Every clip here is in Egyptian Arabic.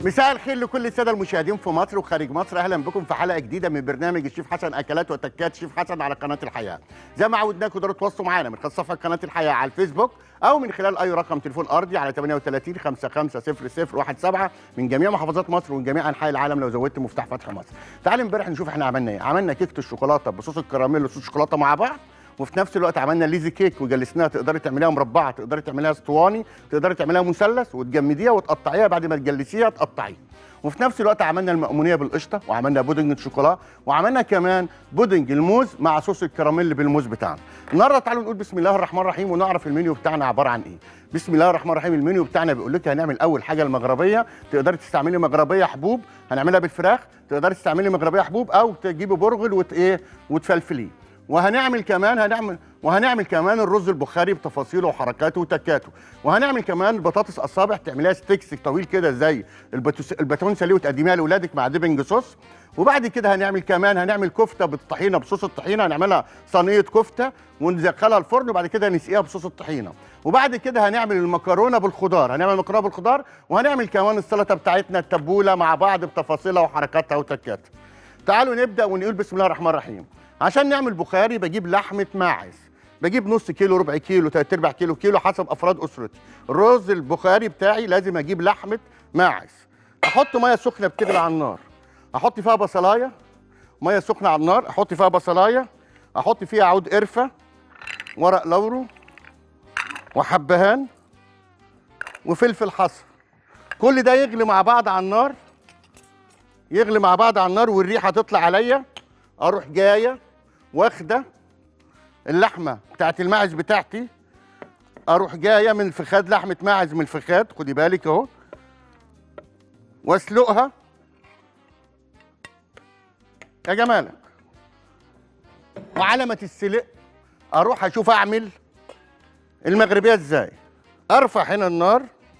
مساء الخير لكل الساده المشاهدين في مصر وخارج مصر اهلا بكم في حلقه جديده من برنامج الشيف حسن اكلات وتكات شيف حسن على قناه الحياه زي ما عودناكم تقدروا تتواصلوا معانا من خلال صفحه قناه الحياه على الفيسبوك او من خلال اي رقم تليفون ارضي على 38 55 0017 من جميع محافظات مصر ومن جميع انحاء العالم لو زودت مفتاح فتح مصر تعالوا امبارح نشوف احنا عملنا ايه عملنا كيكه الشوكولاته بصوص الكراميل وصوص الشوكولاته مع بعض وفي نفس الوقت عملنا ليزي كيك وجلسناها تقدري تعمليها مربعه تقدري تعمليها اسطواني تقدري تعمليها مثلث وتجمديها وتقطعيها بعد ما تجلسيها تقطعيها وفي نفس الوقت عملنا المأمونية بالقشطة وعملنا بودنج الشوكولا وعملنا كمان بودنج الموز مع صوص الكراميل بالموز بتاعنا النهارده تعالوا نقول بسم الله الرحمن الرحيم ونعرف المنيو بتاعنا عبارة عن ايه بسم الله الرحمن الرحيم المنيو بتاعنا بيقول لك هنعمل اول حاجة المغربية تقدري تستعملي مغربية حبوب هنعملها بالفراخ تقدري تستعملي مغربية حبوب او تجيبي برغل وت ايه وتفلفليه وهنعمل كمان هنعمل وهنعمل كمان الرز البخاري بتفاصيله وحركاته وتكاته وهنعمل كمان بطاطس اصابع تعمليها ستيكس طويل كده زي البتوس- الباتون ساليه وتقدميها لاولادك مع ديبنج صوص وبعد كده هنعمل كمان هنعمل كفته بالطحينه بصوص الطحينه هنعملها صينيه كفته وندخلها الفرن وبعد كده نسقيها بصوص الطحينه وبعد كده هنعمل المكرونه بالخضار هنعمل مكرونه بالخضار وهنعمل كمان السلطه بتاعتنا التبوله مع بعض بتفاصيلها وحركاتها وتكاتها تعالوا نبدا ونقول بسم الله الرحمن الرحيم عشان نعمل بخاري بجيب لحمه ماعز بجيب نص كيلو ربع كيلو تلات ارباع كيلو كيلو حسب افراد اسرتي الرز البخاري بتاعي لازم اجيب لحمه ماعز احط ميه سخنه بتغلي على النار احط فيها بصلايه ميه سخنه على النار احط فيها بصلايه احط فيها عود قرفه ورق لورو وحبهان وفلفل حصى كل ده يغلي مع بعض على النار يغلي مع بعض على النار والريحه تطلع عليا اروح جايه واخده اللحمه بتاعت الماعز بتاعتي اروح جايه من الفخاد لحمه ماعز من الفخاد خدي بالك اهو واسلقها يا جمالك وعلى ما تتسلق اروح اشوف اعمل المغربيه ازاي ارفع هنا النار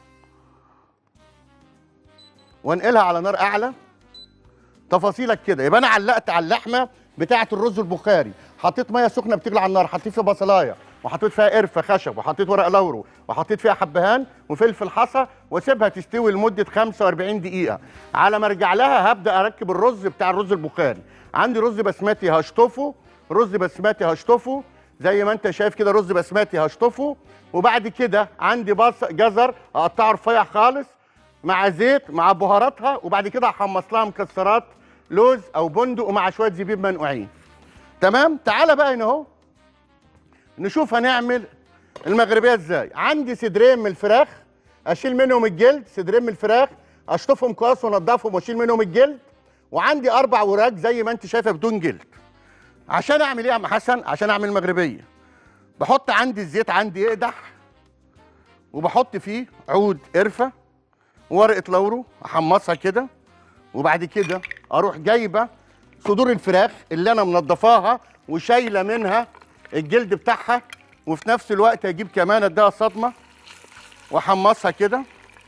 وانقلها على نار اعلى تفاصيلك كده يبقى انا علقت على اللحمه بتاعه الرز البخاري حطيت ميه سخنه بتغلي على النار حطيت فيها بصلايه وحطيت فيها قرفه خشب وحطيت ورق لورو وحطيت فيها حبهان وفلفل حصى واسيبها تستوي لمده 45 دقيقه على ما ارجع لها هبدا اركب الرز بتاع الرز البخاري عندي رز بسمتي هشطفه رز بسمتي هشطفه زي ما انت شايف كده رز بسمتي هشطفه وبعد كده عندي بص جزر اقطعه رفيع خالص مع زيت مع بهاراتها وبعد كده احمص لها مكسرات لوز او بندق ومع شويه زبيب منقوعين تمام تعالى بقى هنا اهو نشوف هنعمل المغربيه ازاي عندي صدرين من الفراخ اشيل منهم الجلد صدرين من الفراخ اشطفهم كويس وانضفهم واشيل منهم الجلد وعندي اربع وراك زي ما انت شايفه بدون جلد عشان اعمل ايه يا عم حسن عشان اعمل مغربيه بحط عندي الزيت عندي يقدح وبحط فيه عود قرفه ورقه لورو احمصها كده وبعد كده اروح جايبه صدور الفراخ اللي انا منضفاها وشايله منها الجلد بتاعها وفي نفس الوقت اجيب كمان اديها صدمه واحمصها كده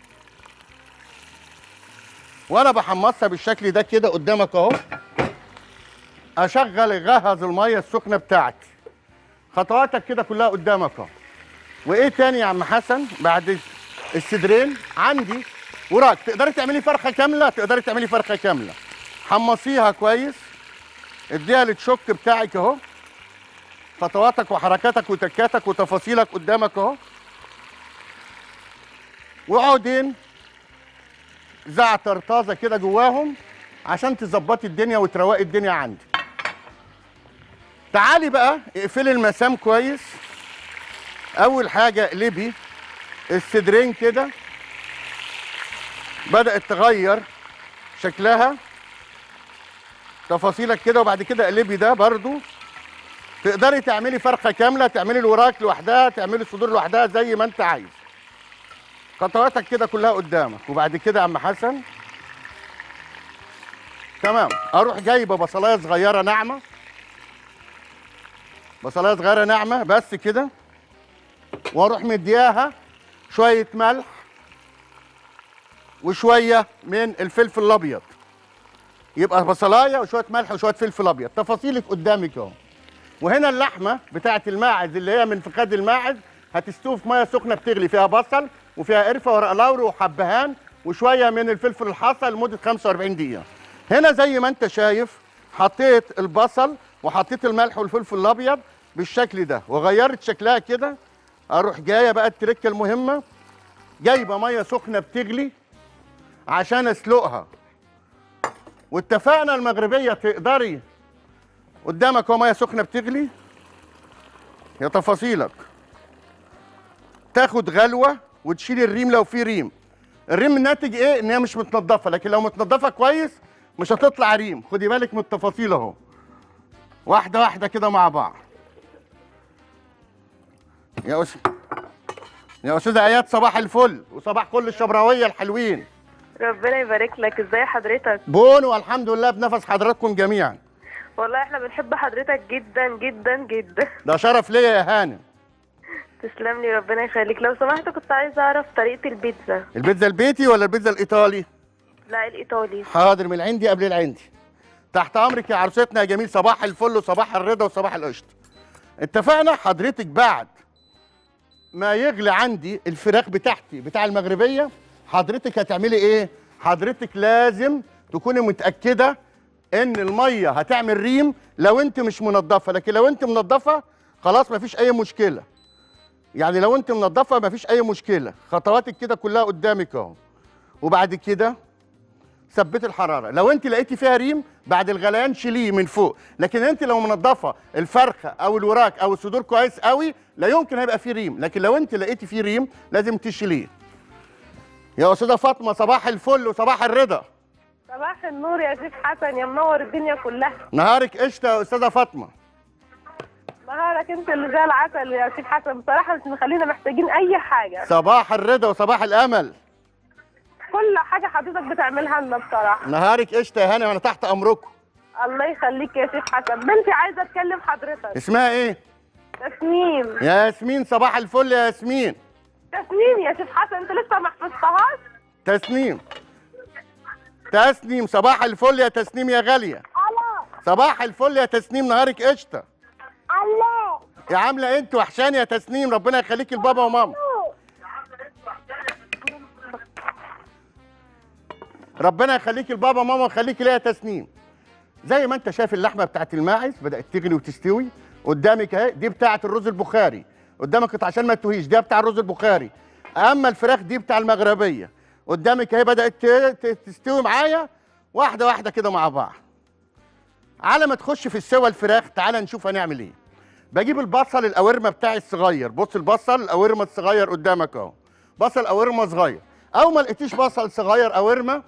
وانا بحمصها بالشكل ده كده قدامك اهو اشغل غهز الميه السخنه بتاعتي خطواتك كده كلها قدامك اهو وايه تاني يا عم حسن بعد الصدرين عندي وراك تقدري تعملي فرخه كامله تقدري تعملي فرخه كامله حمصيها كويس اديها للشك بتاعك اهو خطواتك وحركاتك وتكاتك وتفاصيلك قدامك اهو وعودين زعتر طازه كده جواهم عشان تظبطي الدنيا وتروقي الدنيا عندي تعالي بقى اقفلي المسام كويس اول حاجه اقلبي الصدرين كده بدات تغير شكلها تفاصيلك كده وبعد كده اقلبي ده برضو تقدري تعملي فرخه كامله تعملي الوراك لوحدها تعملي الصدور لوحدها زي ما انت عايز خطواتك كده كلها قدامك وبعد كده يا عم حسن تمام اروح جايبه بصلايه صغيره ناعمه بصلايه صغيره ناعمه بس كده واروح مدياها شويه ملح وشويه من الفلفل الابيض يبقى بصلايه وشويه ملح وشويه فلفل ابيض تفاصيلك قدامك اهو وهنا اللحمه بتاعه الماعز اللي هي من فخاد الماعز هتستوي في ميه سخنه بتغلي فيها بصل وفيها قرفه ورق لوري وحبهان وشويه من الفلفل الحصى لمده 45 دقيقه هنا زي ما انت شايف حطيت البصل وحطيت الملح والفلفل الابيض بالشكل ده وغيرت شكلها كده اروح جايه بقى التركه المهمه جايبه ميه سخنه بتغلي عشان اسلقها واتفقنا المغربيه تقدري قدامك هو ميه سخنه بتغلي يا تفاصيلك تاخد غلوه وتشيل الريم لو في ريم الريم الناتج ايه ان هي مش متنضفه لكن لو متنضفه كويس مش هتطلع ريم خدي بالك من التفاصيل اهو واحده واحده كده مع بعض يا أس... يا استاذه ايات صباح الفل وصباح كل الشبراويه الحلوين ربنا يبارك لك ازاي حضرتك بون والحمد لله بنفس حضراتكم جميعا والله احنا بنحب حضرتك جدا جدا جدا ده شرف ليا يا هانم تسلم لي ربنا يخليك لو سمحت كنت عايزه اعرف طريقه البيتزا البيتزا البيتي ولا البيتزا الايطالي لا الايطالي حاضر من العندي قبل العندي تحت امرك يا عروستنا يا جميل صباح الفل وصباح الرضا وصباح القشطه اتفقنا حضرتك بعد ما يغلي عندي الفراخ بتاعتي بتاع المغربيه حضرتك هتعملي ايه حضرتك لازم تكوني متاكده ان الميه هتعمل ريم لو انت مش منضفه لكن لو انت منضفه خلاص مفيش اي مشكله يعني لو انت منضفه مفيش اي مشكله خطواتك كده كلها قدامك اهو وبعد كده ثبت الحراره لو انت لقيتي فيها ريم بعد الغليان شيليه من فوق لكن انت لو منضفه الفرخه او الوراك او الصدور كويس قوي لا يمكن هيبقى فيه ريم لكن لو انت لقيتي فيه ريم لازم تشيليه يا استاذه فاطمه صباح الفل وصباح الرضا صباح النور يا شيخ حسن يا منور الدنيا كلها نهارك قشطه يا استاذه فاطمه نهارك انت اللي زي العسل يا شيخ حسن بصراحه مش مخلينا محتاجين اي حاجه صباح الرضا وصباح الامل كل حاجه حضرتك بتعملها لنا بصراحه نهارك قشطه يا هانم انا تحت امركم الله يخليك يا شيخ حسن بنتي عايزه اتكلم حضرتك اسمها ايه تسنيم يا ياسمين صباح الفل يا ياسمين تسنيم يا شيخ حسن انت لسه ما حفظتهاش تسنيم تسنيم صباح الفل يا تسنيم يا غاليه الله صباح الفل يا تسنيم نهارك قشطه الله يا عامله انت وحشاني يا تسنيم ربنا يخليكي لبابا وماما ربنا يخليكي لبابا وماما ويخليكي ليا يا تسنيم زي ما انت شايف اللحمه بتاعت الماعز بدات تغلي وتستوي قدامك اهي دي بتاعت الرز البخاري قدامك عشان ما تتوهيش ده بتاع الرز البخاري اما الفراخ دي بتاع المغربيه قدامك اهي بدات ت- ت- تستوي معايا واحده واحده كده مع بعض على ما تخش في السوا الفراخ تعالى نشوف هنعمل ايه بجيب البصل القوارمه بتاعي الصغير بص البصل القوارمه الصغير قدامك اهو بصل قوارمه صغير او ما لقيتيش بصل صغير قوارمه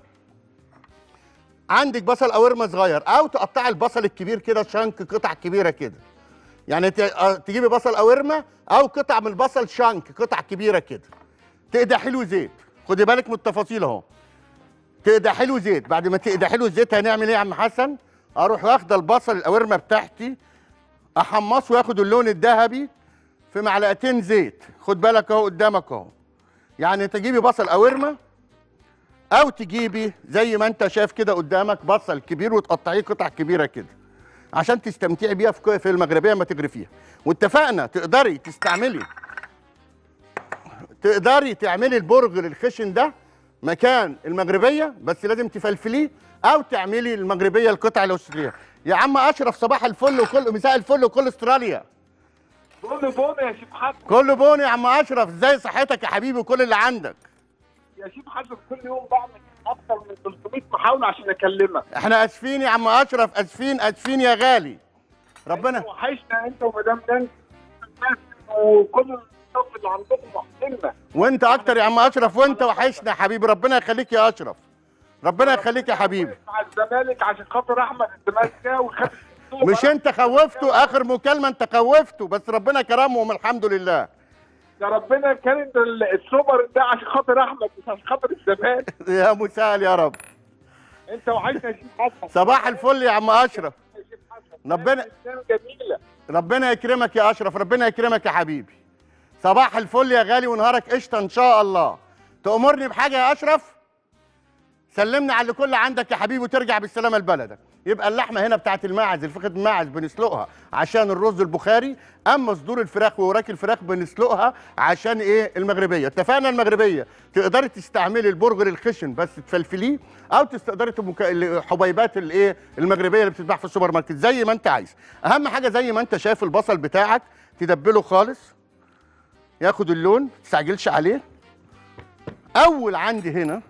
عندك بصل قوارمه صغير او تقطعي البصل الكبير كده شنك قطع كبيره كده يعني ت- آه، تجيبي بصل قوارمه او قطع من البصل شنك قطع كبيره كده تقدحي له زيت خدي بالك من التفاصيل اهو تقدحي له زيت بعد ما تقدحي له الزيت هنعمل ايه يا عم حسن اروح واخده البصل القوارمه بتاعتي احمصه وياخد اللون الذهبي في معلقتين زيت خد بالك اهو قدامك اهو يعني تجيبي بصل قوارمه او تجيبي زي ما انت شايف كده قدامك بصل كبير وتقطعيه قطع كبيره كده عشان تستمتعي بيها في في المغربيه ما تغرفيها واتفقنا تقدري تستعملي تقدري تعملي البرجر الخشن ده مكان المغربيه بس لازم تفلفليه او تعملي المغربيه القطع الاستراليه يا عم اشرف صباح الفل وكل مساء الفل وكل استراليا بون بون يا شيخ حسن كله بوني يا عم اشرف ازاي صحتك يا حبيبي وكل اللي عندك يا شيخ حسن كل يوم بعمل اكتر من 300 محاوله عشان اكلمك احنا اسفين يا عم اشرف اسفين اسفين يا غالي ربنا وحشنا انت ومدام نانسي وكل الصف اللي عندكم وحشنا وانت اكتر يا عم اشرف وانت وحشنا يا حبيبي ربنا يخليك يا اشرف ربنا يخليك يا حبيبي مع الزمالك عشان خاطر احمد الزمالكاوي وخد السوبر. مش انت خوفته اخر مكالمه انت خوفته بس ربنا كرمهم الحمد لله يا ربنا كان ال- السوبر ده عشان خاطر احمد مش عشان خاطر الزمالك يا مسهل يا رب انت وحشنا يا شيخ حسن صباح الفل يا عم اشرف يا شيخ حسن ربنا- إنسان جميله ربنا يكرمك يا اشرف ربنا يكرمك يا حبيبي صباح الفل يا غالي ونهارك قشطه ان شاء الله تأمرني بحاجه يا اشرف سلمنا على كل عندك يا حبيبي وترجع بالسلامه لبلدك يبقى اللحمه هنا بتاعت الماعز الفخذ الماعز بنسلقها عشان الرز البخاري اما صدور الفراخ ووراك الفراخ بنسلقها عشان ايه المغربيه اتفقنا المغربيه تقدري تستعملي البرجر الخشن بس تفلفليه او تقدري تمك... الحبيبات الايه المغربيه اللي بتتباع في السوبر ماركت زي ما انت عايز اهم حاجه زي ما انت شايف البصل بتاعك تدبله خالص ياخد اللون ما تستعجلش عليه اول عندي هنا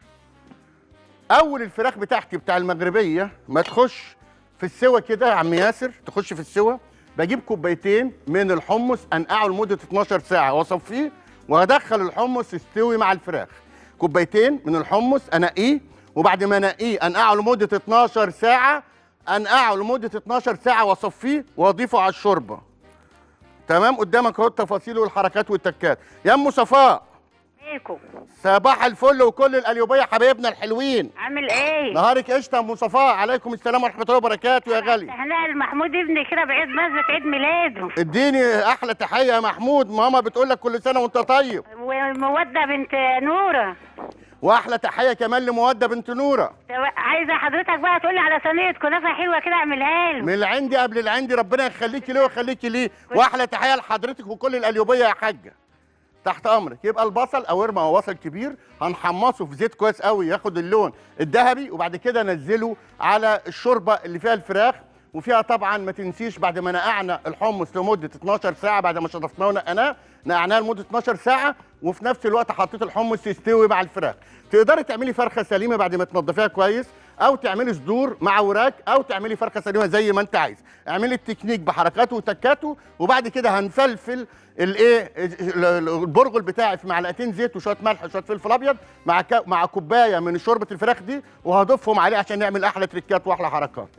اول الفراخ بتاعتي بتاع المغربيه ما تخش في السوا كده يا عم ياسر تخش في السوا بجيب كوبايتين من الحمص انقعه لمده 12 ساعه واصفيه وادخل الحمص يستوي مع الفراخ كوبايتين من الحمص انقيه وبعد ما انقيه انقعه لمده 12 ساعه انقعه لمده 12 ساعه واصفيه واضيفه على الشوربه تمام قدامك اهو التفاصيل والحركات والتكات يا ام صفاء عليكم صباح الفل وكل القليوبيه حبايبنا الحلوين عامل ايه؟ نهارك قشطه يا ام صفاء عليكم السلام ورحمه الله وبركاته يا غالي احنا محمود ابني كده بعيد مناسبة عيد ميلاده اديني احلى تحيه يا محمود ماما بتقول لك كل سنه وانت طيب ومودة بنت نورة واحلى تحيه كمان لموده بنت نوره عايزة حضرتك بقى تقولي على صينية كنافة حلوة كده اعملها له من العندي قبل العندي ربنا يخليكي ليه ويخليكي ليه واحلى تحيه لحضرتك وكل القليوبيه يا حاجه تحت امرك يبقى البصل قورمه او بصل كبير هنحمصه في زيت كويس قوي ياخد اللون الذهبي وبعد كده نزله على الشوربه اللي فيها الفراخ وفيها طبعا ما تنسيش بعد ما نقعنا الحمص لمده 12 ساعه بعد ما شطفناه ونقعناه نقعناه لمده 12 ساعه وفي نفس الوقت حطيت الحمص يستوي مع الفراخ تقدري تعملي فرخه سليمه بعد ما تنضفيها كويس او تعملي صدور مع وراك او تعملي فرخه سليمه زي ما انت عايز اعملي التكنيك بحركاته وتكاته وبعد كده هنفلفل الايه البرغل بتاعي في معلقتين زيت وشويه ملح وشويه فلفل ابيض مع كا- مع كوبايه من شوربه الفراخ دي وهضيفهم عليه عشان نعمل احلى تريكات واحلى حركات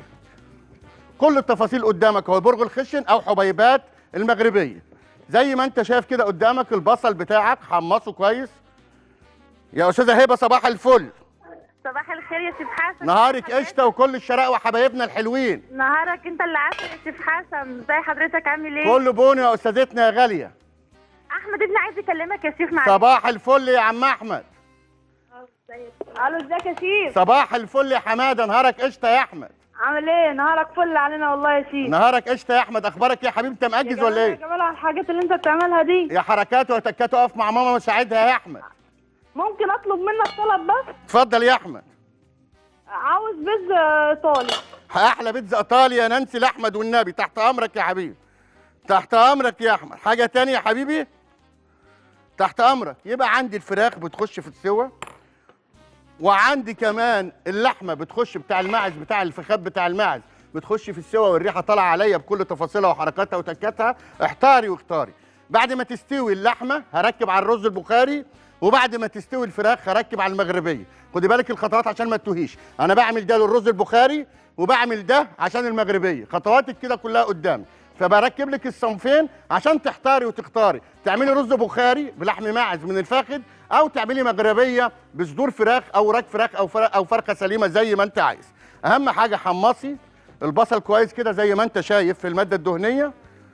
كل التفاصيل قدامك هو برغل خشن او حبيبات المغربيه زي ما انت شايف كده قدامك البصل بتاعك حمصه كويس يا استاذه هبه صباح الفل صباح الخير يا سيف حسن نهارك قشطه وكل الشراء وحبايبنا الحلوين نهارك انت اللي عسل يا سيف حسن ازي حضرتك عامل ايه كله بوني يا استاذتنا يا غاليه احمد ابني عايز يكلمك يا سيف معلش صباح الفل يا عم احمد الو ازيك يا سيف صباح الفل يا حماده نهارك قشطه يا احمد عامل ايه نهارك فل علينا والله يا سيف نهارك قشطه يا احمد اخبارك إيه يا حبيبي انت مأجز ولا يا ايه جمال على الحاجات اللي انت بتعملها دي يا حركات وتكات اقف مع ماما وساعدها يا احمد ممكن اطلب منك طلب بس اتفضل يا احمد عاوز بيتزا ايطالي احلى بيتزا ايطاليا نانسي لاحمد والنبي تحت امرك يا حبيبي تحت امرك يا احمد حاجه تانية يا حبيبي تحت امرك يبقى عندي الفراخ بتخش في السوا وعندي كمان اللحمه بتخش بتاع الماعز بتاع الفخاد بتاع الماعز بتخش في السوا والريحه طالعه عليا بكل تفاصيلها وحركاتها وتكاتها احتاري واختاري بعد ما تستوي اللحمه هركب على الرز البخاري وبعد ما تستوي الفراخ هركب على المغربيه خدي بالك الخطوات عشان ما تتوهيش انا بعمل ده للرز البخاري وبعمل ده عشان المغربيه خطواتك كده كلها قدامي فبركب لك الصنفين عشان تحتاري وتختاري تعملي رز بخاري بلحم ماعز من الفاخذ او تعملي مغربيه بصدور فراخ او راك فراخ او فراخ او فرخه سليمه زي ما انت عايز اهم حاجه حمصي البصل كويس كده زي ما انت شايف في الماده الدهنيه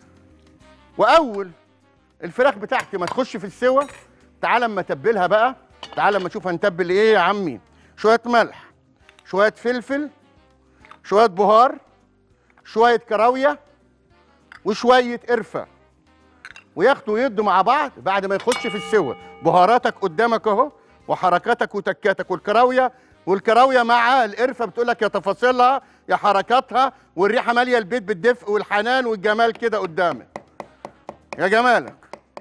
واول الفراخ بتاعتي ما تخش في السوا تعال اما اتبلها بقى تعال اما اشوف هنتبل ايه يا عمي شويه ملح شويه فلفل شويه بهار شويه كراويه وشويه قرفه وياخدوا ويدوا مع بعض بعد ما يخش في السوا بهاراتك قدامك اهو وحركاتك وتكاتك والكراويه والكراويه مع القرفه بتقول لك يا تفاصيلها يا حركاتها والريحه ماليه البيت بالدفء والحنان والجمال كده قدامك يا جمالك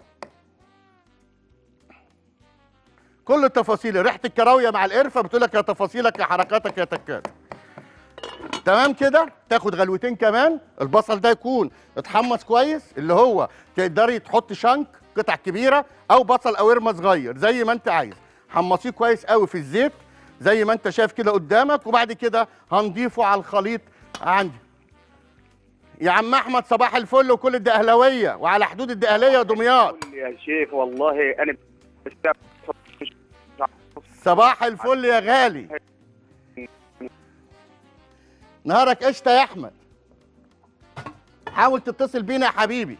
كل التفاصيل ريحه الكراويه مع القرفه بتقول لك يا تفاصيلك يا حركاتك يا تكاتك تمام كده تاخد غلوتين كمان البصل ده يكون اتحمص كويس اللي هو تقدري تحط شنك قطع كبيره او بصل او ورمه صغير زي ما انت عايز حمصيه كويس قوي في الزيت زي ما انت شايف كده قدامك وبعد كده هنضيفه على الخليط عندي يا عم احمد صباح الفل وكل الدقهلاويه وعلى حدود الدقهليه ودمياط يا شيخ والله انا صباح الفل يا غالي نهارك قشطه يا احمد حاول تتصل بينا يا حبيبي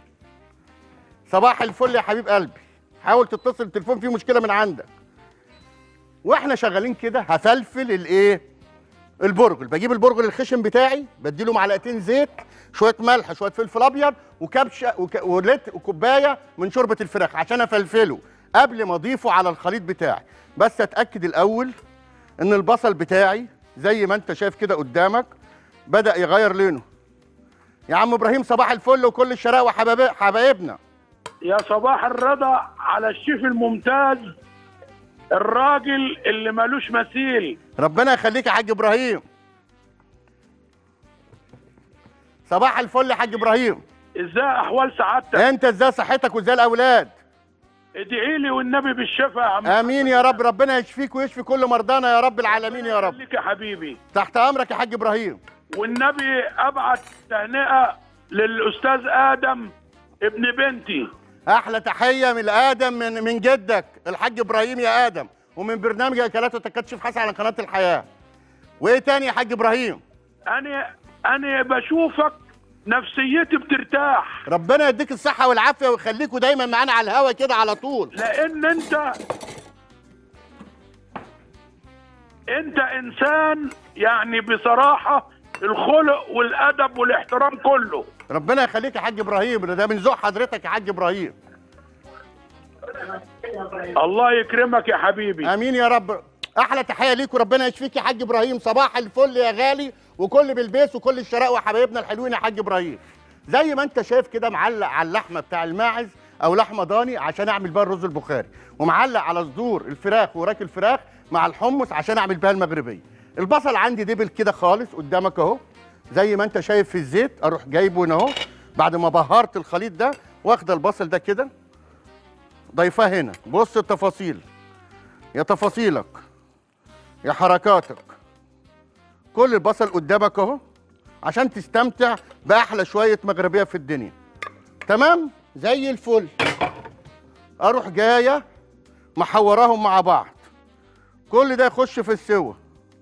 صباح الفل يا حبيب قلبي حاول تتصل التليفون فيه مشكله من عندك واحنا شغالين كده هفلفل الايه البرغل بجيب البرغل الخشن بتاعي بديله معلقتين زيت شويه ملح شويه فلفل ابيض وكبشه وك... ولت وكوبايه من شوربه الفراخ عشان افلفله قبل ما اضيفه على الخليط بتاعي بس اتاكد الاول ان البصل بتاعي زي ما انت شايف كده قدامك بدا يغير لونه يا عم ابراهيم صباح الفل وكل الشراء وحبايب حبايبنا يا صباح الرضا على الشيف الممتاز الراجل اللي ملوش مثيل ربنا يخليك يا حاج ابراهيم صباح الفل يا حاج ابراهيم ازاي احوال سعادتك انت ازاي صحتك وازاي الاولاد ادعي لي والنبي بالشفاء يا عم امين يا رب ربنا يشفيك ويشفي كل مرضانا يا رب العالمين يا رب لك يا حبيبي تحت امرك يا حاج ابراهيم والنبي ابعت تهنئه للاستاذ ادم ابن بنتي احلى تحيه من ادم من من جدك الحاج ابراهيم يا ادم ومن برنامج اكلات وتكاتشف حسن على قناه الحياه وايه تاني يا حاج ابراهيم انا انا بشوفك نفسيتي بترتاح ربنا يديك الصحه والعافيه ويخليكوا دايما معانا على الهوا كده على طول لان انت انت انسان يعني بصراحه الخلق والادب والاحترام كله ربنا يخليك يا حاج ابراهيم ده من ذوق حضرتك يا حاج ابراهيم الله يكرمك يا حبيبي امين يا رب احلى تحيه ليك وربنا يشفيك يا حاج ابراهيم صباح الفل يا غالي وكل بالبيس وكل الشراء وحبايبنا الحلوين يا حاج ابراهيم زي ما انت شايف كده معلق على اللحمه بتاع الماعز او لحمه ضاني عشان اعمل بيها الرز البخاري ومعلق على صدور الفراخ وراك الفراخ مع الحمص عشان اعمل بيها المغربيه البصل عندي دبل كده خالص قدامك اهو زي ما انت شايف في الزيت اروح جايبه هنا اهو بعد ما بهرت الخليط ده واخده البصل ده كده ضيفاه هنا بص التفاصيل يا تفاصيلك يا حركاتك كل البصل قدامك اهو عشان تستمتع باحلى شويه مغربيه في الدنيا تمام زي الفل اروح جايه محوراهم مع بعض كل ده يخش في السوا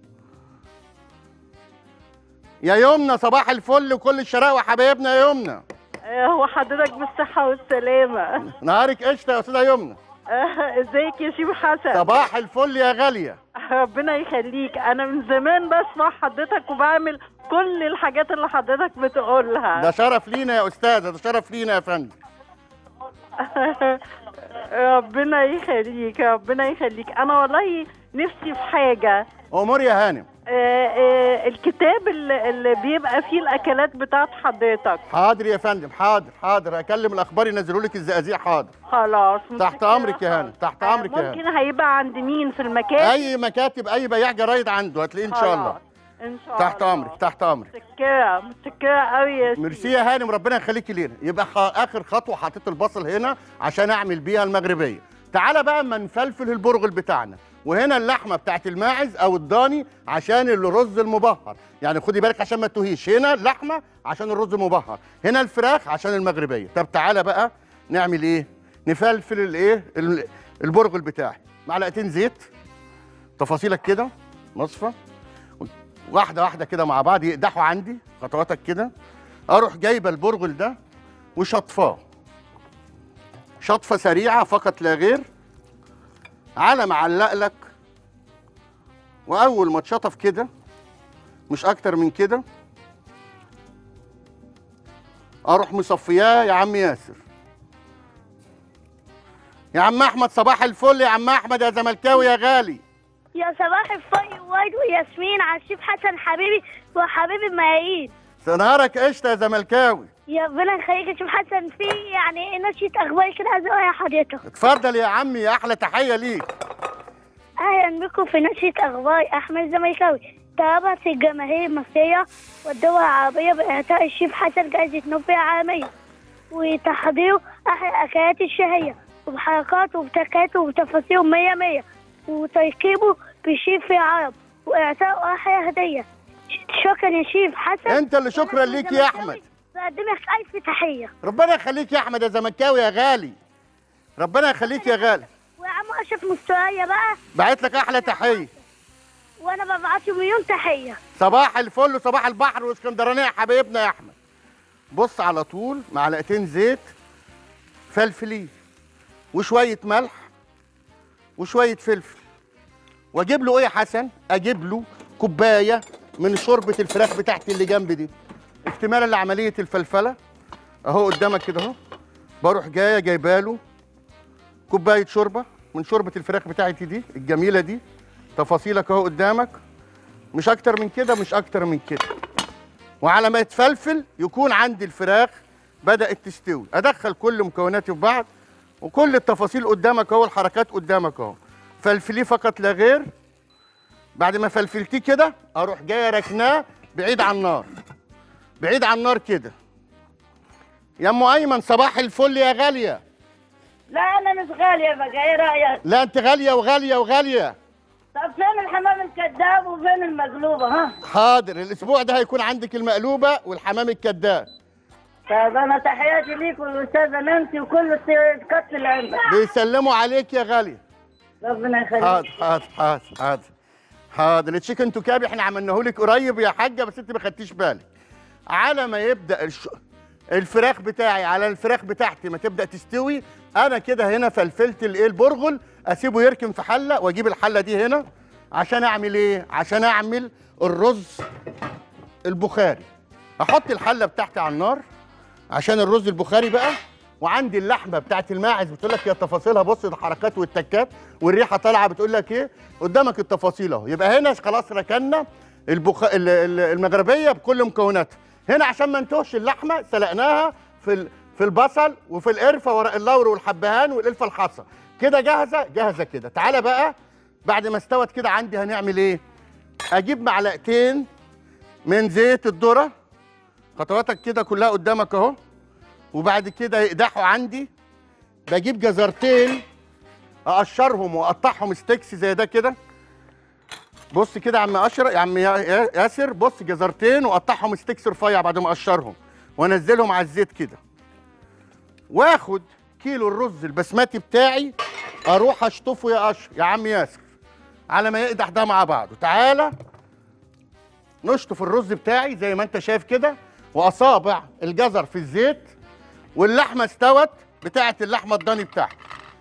يا يمنى صباح الفل وكل الشراء وحبايبنا يا يمنى هو حضرتك بالصحة والسلامة نهارك قشطه يا استاذه يمنى ازيك يا شيخ حسن صباح الفل يا غاليه ربنا يخليك انا من زمان بسمع حضرتك وبعمل كل الحاجات اللي حضرتك بتقولها ده شرف لينا يا استاذه ده شرف لينا يا فندم ربنا يخليك ربنا يخليك انا والله نفسي في حاجة امور يا هانم آه، آه، الكتاب اللي, اللي بيبقى فيه الاكلات بتاعت حضرتك حاضر يا فندم حاضر حاضر اكلم الاخبار ينزلوا لك الزقازيق حاضر خلاص تحت متشكرة امرك يا هانم تحت آه، امرك يا هانم ممكن هيبقى عند مين في المكان اي مكاتب اي بياع جرايد عنده هتلاقيه ان شاء الله ان شاء تحت الله امرك تحت امرك متشكرة متشكرة قوي يا شيخ. ميرسي يا هانم ربنا يخليكي لينا يبقى خ... اخر خطوه حطيت البصل هنا عشان اعمل بيها المغربيه تعالى بقى اما نفلفل البرغل بتاعنا وهنا اللحمه بتاعت الماعز او الضاني عشان الرز المبهر يعني خدي بالك عشان ما تهيش هنا اللحمه عشان الرز المبهر هنا الفراخ عشان المغربيه طب تعالى بقى نعمل ايه نفلفل الايه ال- البرغل بتاعي معلقتين زيت تفاصيلك كده مصفى واحده واحده كده مع بعض يقدحوا عندي خطواتك كده اروح جايبه البرغل ده وشطفاه شطفه سريعه فقط لا غير على ما علق لك واول ما اتشطف كده مش اكتر من كده اروح مصفياه يا عم ياسر يا عم احمد صباح الفل يا عم احمد يا زملكاوي يا غالي يا صباح الفل واد وياسمين على الشيف حسن حبيبي وحبيبي المهايين نهارك قشطه يا زملكاوي يا ربنا يخليك يا شيف حسن في يعني نشية اخبار كده عايز اقولها لحضرتك اتفضل يا عمي يا احلى تحيه ليك اهلا بكم في نشية اخبار احمد الزملكاوي تربط الجماهير المصرية والدول العربية بإعطاء الشيف حسن جائزة نوبل العالمية وتحضيره أحلى الأكلات الشهية وبحركاته وبتكاته وبتفاصيله مية مية وتركيبه بشيف العرب وإعطائه أحلى هدية شكرا يا شيف حسن انت اللي شكرا ليك يا احمد بقدمك ألف تحية ربنا يخليك يا احمد يا زملكاوي يا غالي ربنا يخليك يا غالي ويا عم أشرف مستوايا بقى بعت لك احلى تحيه وأنا ببعت له مليون تحية صباح الفل وصباح البحر واسكندرانيه يا حبايبنا يا احمد بص على طول معلقتين زيت فلفلي وشويه ملح وشويه فلفل واجيب له ايه يا حسن اجيب له كوبايه من شوربه الفراخ بتاعتي اللي جنب دي اكتمالا لعمليه الفلفله اهو قدامك كده اهو بروح جايه جايبه له كوبايه شوربه من شوربه الفراخ بتاعتي دي الجميله دي تفاصيلك اهو قدامك مش اكتر من كده مش اكتر من كده وعلى ما يتفلفل يكون عندي الفراخ بدات تستوي ادخل كل مكوناتي في بعض وكل التفاصيل قدامك اهو الحركات قدامك اهو فلفليه فقط لا غير بعد ما فلفلتيه كده اروح جاي ركناه بعيد عن النار بعيد عن النار كده يا ام ايمن صباح الفل يا غاليه لا انا مش غاليه بقى ايه رايك لا انت غاليه وغاليه وغاليه طب فين الحمام الكذاب وفين المقلوبه ها حاضر الاسبوع ده هيكون عندك المقلوبه والحمام الكذاب طب انا تحياتي ليك والاستاذه نانسي وكل الكت اللي عندك بيسلموا عليك يا غاليه ربنا يخليك حاضر حاضر حاضر حاضر حاضر التشيكن توكابي احنا عملناه لك قريب يا حاجه بس انت ما خدتيش بالك على ما يبدا الش... الفراخ بتاعي على الفراخ بتاعتي ما تبدا تستوي انا كده هنا فلفلت الايه البرغل اسيبه يركن في حله واجيب الحله دي هنا عشان اعمل ايه عشان اعمل الرز البخاري احط الحله بتاعتي على النار عشان الرز البخاري بقى وعندي اللحمه بتاعت الماعز بتقول لك يا تفاصيلها بص الحركات والتكات والريحه طالعه بتقول لك ايه قدامك التفاصيل اهو يبقى هنا خلاص ركنا البخ... ال- ال- المغربيه بكل مكوناتها هنا عشان ما نتوهش اللحمه سلقناها في ال... في البصل وفي القرفه ورق اللوري والحبهان والقرفه الحصى كده جاهزه جاهزه كده تعالى بقى بعد ما استوت كده عندي هنعمل ايه اجيب معلقتين من زيت الذره خطواتك كده كلها قدامك اهو وبعد كده يقدحوا عندي بجيب جزرتين اقشرهم واقطعهم ستيكس زي ده كده بص كده يا عم اشرف يا عم يا- يا- ياسر بص جزرتين واقطعهم ستيكس رفيع بعد ما اقشرهم وانزلهم على الزيت كده واخد كيلو الرز البسمتي بتاعي اروح اشطفه يا اشرف يا عم ياسر على ما يقدح ده مع بعضه تعالى نشطف الرز بتاعي زي ما انت شايف كده واصابع الجزر في الزيت واللحمه استوت بتاعه اللحمه الضاني بتاعتي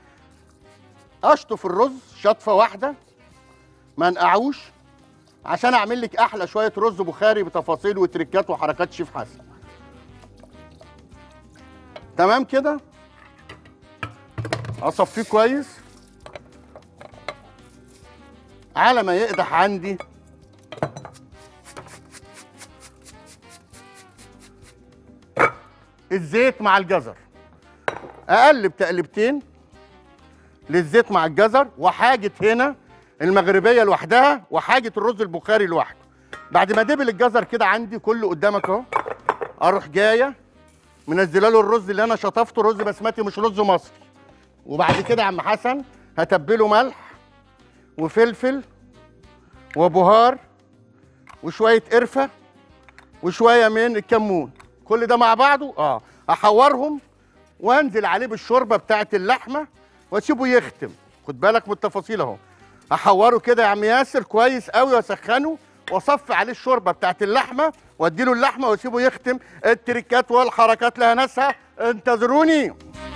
اشطف الرز شطفه واحده ما نقعوش عشان اعمل لك احلى شويه رز بخاري بتفاصيل وتريكات وحركات شيف حسن تمام كده اصفيه كويس على ما يقدح عندي الزيت مع الجزر اقلب تقلبتين للزيت مع الجزر وحاجه هنا المغربيه لوحدها وحاجه الرز البخاري لوحده بعد ما دبل الجزر كده عندي كله قدامك اهو اروح جايه منزله له الرز اللي انا شطفته رز بسمتي مش رز مصري وبعد كده يا عم حسن هتبله ملح وفلفل وبهار وشويه قرفه وشويه من الكمون كل ده مع بعضه اه احورهم وانزل عليه بالشوربه بتاعت اللحمه واسيبه يختم خد بالك من التفاصيل اهو احوره كده يا عم ياسر كويس قوي واسخنه واصفي عليه الشوربه بتاعت اللحمه واديله اللحمه واسيبه يختم التريكات والحركات لها ناسها انتظروني